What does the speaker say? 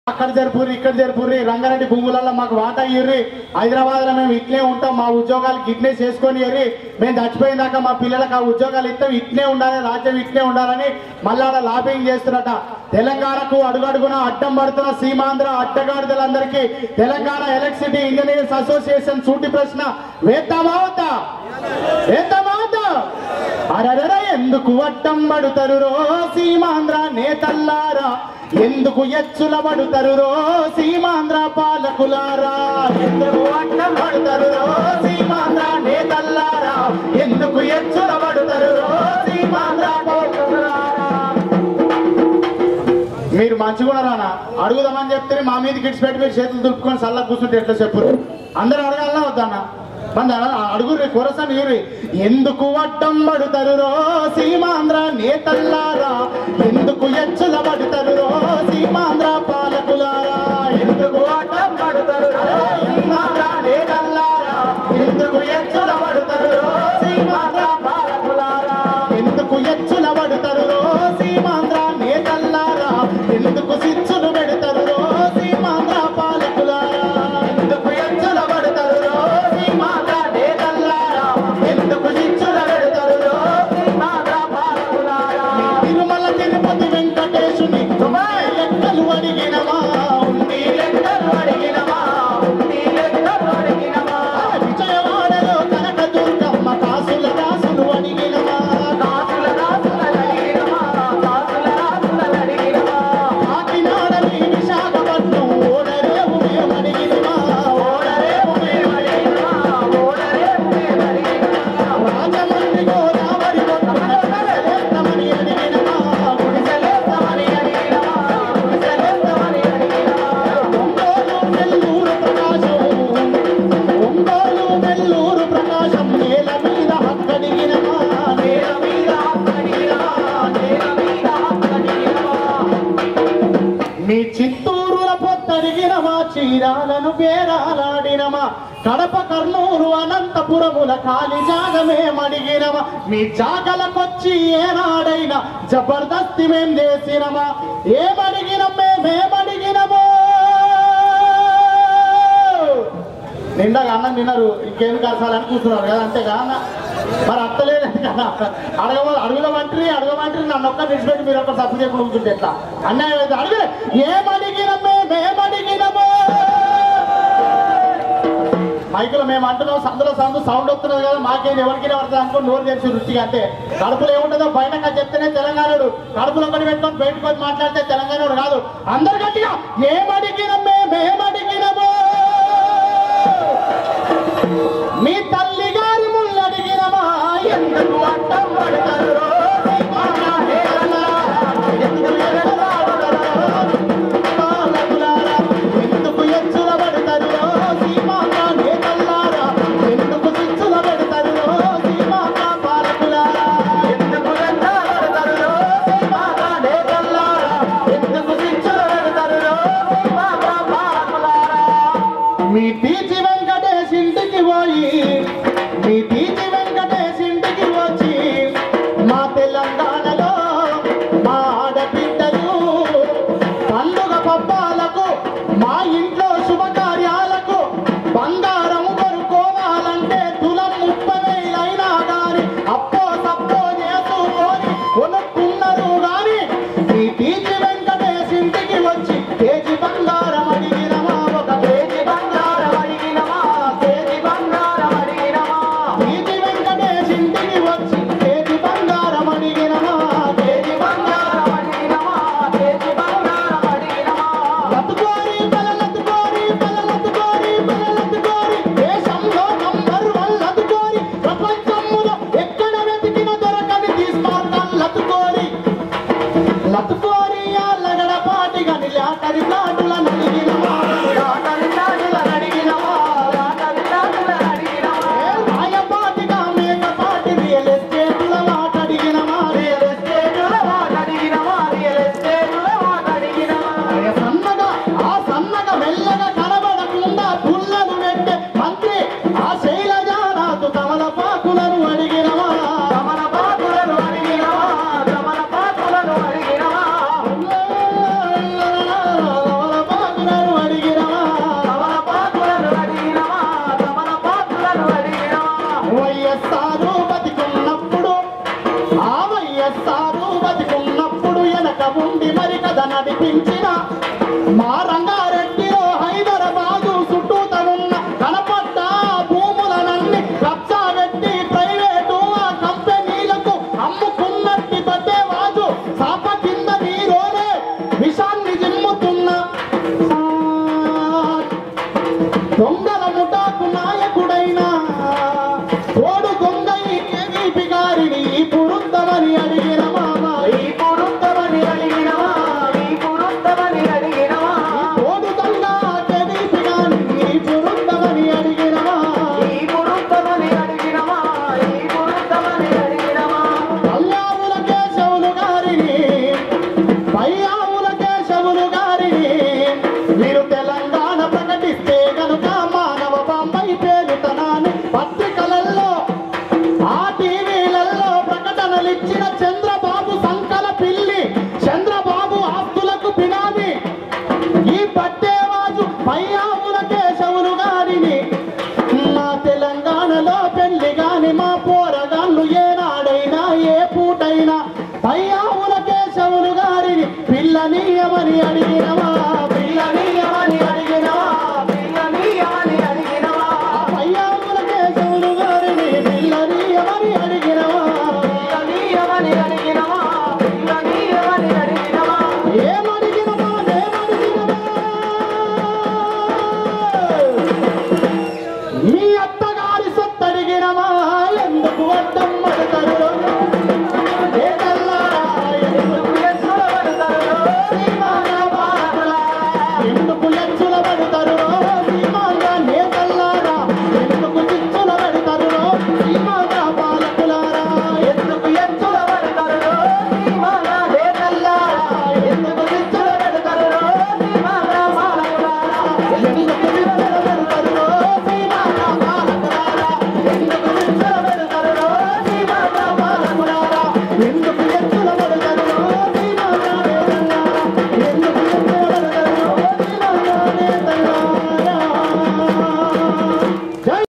అక్కడ జరుపుర్రి ఇక్కడ జరుపుర్రి రంగారెడ్డి భూములలో మాకు వాటా ఇర్రి హైదరాబాద్ లో మేము ఇట్లే ఉంటాం మా ఉద్యోగాలు ఇట్లే చేసుకొని ఇర్రి మేము చచ్చిపోయిన దాకా మా పిల్లలకు ఆ ఉద్యోగాలు ఇస్తాం ఇట్లే ఉండాలి రాజ్యం ఇట్లే ఉండాలని మళ్ళా ఆడ లాబింగ్ చేస్తున్నట తెలంగాణకు అడుగడుగున అడ్డం పడుతున్న సీమాంధ్ర అడ్డగాడిదలందరికీ తెలంగాణ ఎలక్ట్రిసిటీ ఇంజనీర్స్ అసోసియేషన్ సూటి ప్రశ్న వేద్దామా వద్దా వేద్దామా వద్దా అరరర ఎందుకు అడ్డం పడుతారు రో సీమాంధ్ర నేతల్లారా ఎందుకు ఎచ్చుల పడుతారు రో సీమాంధ్ర పాలకులారా ఎందుకు అడ్డం పడుతారు రో సీమాంధ్ర నేతల్లారా ఎందుకు ఎచ్చుల పడుతారు రో సీమాంధ్ర పాలకులారా మీరు మంచిగా రానా అడుగుదామని చెప్తే మా మీద కిడ్స్ పెట్టి మీరు చేతులు దులుపుకొని సల్లా కూర్చుంటే ఎట్లా చెప్పు అందరు అడగాలన్నా వద్దన్నా మన అడుగురి కొరసని యూరి ఎందుకు అడ్డం పడుతారు రో సీమాంధ్ర నేతల్లారా ఎందుకు ఎచ్చుల పడుతారు రో సీమాంధ్ర పాలకులారా ఎందుకు అడ్డం పడుతారు రో సీమాంధ్ర నేతల్లారా ఎందుకు ఎచ్చుల పడుతారు రో సీమాంధ్ర పాలకులారా ఎందుకు ఎచ్చుల పడుతారు రో సీమాంధ్ర నేతల్లారా ఎందుకు సిచ్చులు పెడతారు రో సీమాంధ్ర పాలకులారా ఎందుకు ఎచ్చుల పడతారు రో సీమాంధ్ర నేతల్లారా ఎందుకు సిచ్చుల పెడతారు రో సీమాంధ్ర పాలకులారా తిరుమల తిరుపతి వెంకటేశుని లెక్కలు అడిగినమా ఉండి లెక్కలు అడిగినమా ఉండి లెక్కలు అడిగినమా విజయవాడలో కనక దుర్గమ్మ కాసుల దాసులు అడిగినమా కాసుల దాసులు అడిగినమా కాసుల దాసులు అడిగినమా కాకినాడని విశాఖపట్నం ఓడరేవు మేము అడిగినమా ఓడరేవు మేము అడిగినమా ఓడరేవు మేము అడిగినమా రాజమండ్రి గోదావరి గుడిసెలేస్తామని అడిగినమా గుడిసెలేస్తామని అడిగినమా గుడిసెలేస్తామని అడిగినమా ఒంగోలు నెల్లూరు ప్రకాశం ఒంగోలు నెల్లూరు ప్రకాశం నేల మీద హక్కడిగినమా నేల మీద హక్కడిగినమా నేల మీద హక్కడిగినమా మీ చిత్తూరుల పొత్తడిగినమా చీరాలను బేరాలాడినమా కడప కర్నూలు అనంతపురముల కాలి జాగమే మడిగినమా మీ జాగలకొచ్చి ఏనాడైనా జబర్దస్తి మేం చేసినమా ఏమడిగినం మేమేమడిగినమో నిండగా అన్నం తినరు ఇంకేం కలసాలని కూర్చున్నారు కదా అంతేగా అన్న మరి అత్తలేదు కదా అడగ అడుగుదామంటారు అడగమంటారు నన్ను ఒక్క విడిచిపెట్టి మీరు ఒక్క తప్పు చేయకుండా కూర్చుంటే ఎట్లా అన్నయ్య అయితే అడిగి ఏమడిగినమే మేమడిగినమో మైకులో మేము అంటున్నాం సందులో సందు సౌండ్ వస్తున్నది కదా మాకేం ఎవరికి పడుతుంది అనుకుని నోరు తెరిచి రుచిగా అంటే కడుపులో ఏముంటుందో బయటగా చెప్తేనే తెలంగాణడు కడుపులో ఒకటి పెట్టుకొని బయటకు వచ్చి మాట్లాడితే తెలంగాణడు కాదు అందరు గట్టిగా ఏమడిగినమే మేమడిగినమో మీ తల్లి గారి ముళ్ళడిగినమా ఎందుకు అడ్డం పడతారు ఎందుకు ఎందుకు ఎచ్చుల పడతారు సీమాక నేతల్లారా ఎందుకు చిచ్చుల పెడతారు సీమాక పాలకులారా ఎందుకు పడతారు సీమాక నేతల్లారా ఎందుకు చిచ్చుల పెడతారు సీమాక పాలకులారా మీ టీచి వెంకటేష్ ఇంటికి పోయి మీ టీచి వెంకటేష్ ఇంటికి వచ్చి మా తెలంగాణలో మా ఆడబిడ్డలు పండుగ పబ్బాలకు మా ఇంట్లో శుభకార్యాలకు బంగారం కొనుక్కోవాలంటే తులం ముప్పై వేలైనా గాని అప్పో తప్పో చేసుకొని కొనుక్కున్నారు గాని ఈ టీచి వెంకటేష్ ఇంటికి వచ్చి కేజీ బంగారం అడిగినమా ఒక కేజీ బంగారం అడిగినమా కేజీ బంగారం అడిగినమా టీచి వెంకటేష్ ఇంటికి వచ్చి కేజీ బంగారం అడిగినమా కేజీ బంగారం అడిగినమా కేజీ బంగారం అడిగినమా లతుకోరి బలలతుకోరి బలలతుకోరి బలలతుకోరి దేశంలో నంబర్ వన్ లతుకోరి ప్రపంచంలో ఎక్కడ వెతికిన దొరకని తీసుమార్గం లతుకోరి లతుకోరి అల్లగడ పాటిగా నిలాటరి ప్లాటుల నడిగినమా లాటరి ప్లాటుల నడిగినమా లాటరి ప్లాటుల నడిగినమా రాయపాటిగా మేకపాటి రియల్ ఎస్టేటుల వాటడిగినమా రియల్ ఎస్టేటుల వాటడిగినమా రియల్ ఎస్టేటుల వాటడిగినమా సన్నగా ఆ సన్నగా మెల్లగా కనబడకుండా పుల్లను పెట్టే మంత్రి ఆ శైలజానాథు తమలపాకులను అడిగినవా తమలపాకులను అడిగినవా తమలపాకులను అడిగినవా తమలపాకులను మా రంగారెడ్డిలో హైదరాబాదు చుట్టూత ఉన్న కనపడ్డ భూములనన్ని కబ్జా పెట్టి ప్రైవేటు ఆ కంపెనీలకు అమ్ముకున్నట్టి బట్టేవాజు సాప కింద నీరోనే విషాన్ని జిమ్ముతున్న దొంగల ముఠాకు నాయకుడైన తోడు దొంగ ఈ కేవీపీ గారిని పురుద్దమని అడిగిన మామ ఈ పురుత్తమని అడిగినవా ఈ పురుత్తమని అడిగినవా తోడు దొంగ కేవీపీ గారిని పురుద్దమని అడిగినవా ఈ పురుత్తమని అడిగినవా ఈ పురుత్తమని అడిగినవా కళ్యాణుల కేశవులు గారిని పయ్యావుల కేశవులు గారిని మీరు